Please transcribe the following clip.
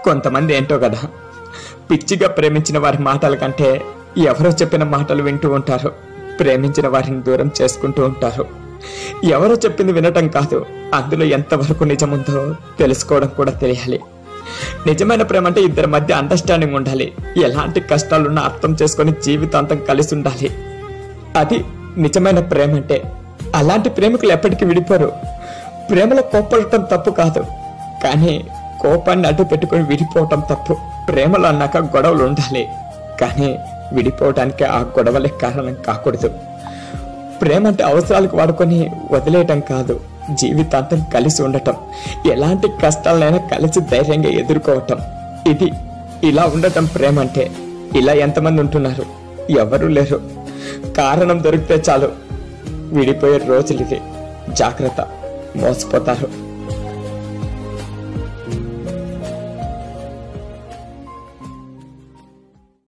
కొంతమంది ఏంటో కదా పిచ్చిగా ప్రేమించిన వారి మాటల కంటే ఎవరో చెప్పిన మాటలు వింటూ ఉంటారు ప్రేమించిన వారిని దూరం చేసుకుంటూ ఉంటారు ఎవరో చెప్పింది వినటం కాదు అందులో ఎంతవరకు నిజముందో తెలుసుకోవడం కూడా తెలియాలి నిజమైన ప్రేమ అంటే ఇద్దరి మధ్య అండర్స్టాండింగ్ ఉండాలి ఎలాంటి కష్టాలున్నా అర్థం చేసుకొని జీవితాంతం కలిసి ఉండాలి అది నిజమైన ప్రేమ అంటే అలాంటి ప్రేమికులు ఎప్పటికీ విడిపోరు ప్రేమలో కోప్పడటం తప్పు కాదు కానీ కోపాన్ని అడ్డు పెట్టుకొని విడిపోవటం తప్పు ప్రేమలో అన్నాక గొడవలు ఉండాలి కానీ విడిపోవటానికి ఆ గొడవలే కారణం కాకూడదు ప్రేమ అంటే అవసరాలకు వాడుకొని వదిలేయటం కాదు జీవితాంతం కలిసి ఉండటం ఎలాంటి కష్టాలైనా కలిసి ధైర్యంగా ఎదుర్కోవటం ఇది ఇలా ఉండటం ప్రేమ అంటే ఇలా ఎంతమంది ఉంటున్నారు ఎవరూ లేరు కారణం దొరికితే చాలు విడిపోయే రోజులు ఇవి జాగ్రత్త మోసపోతారు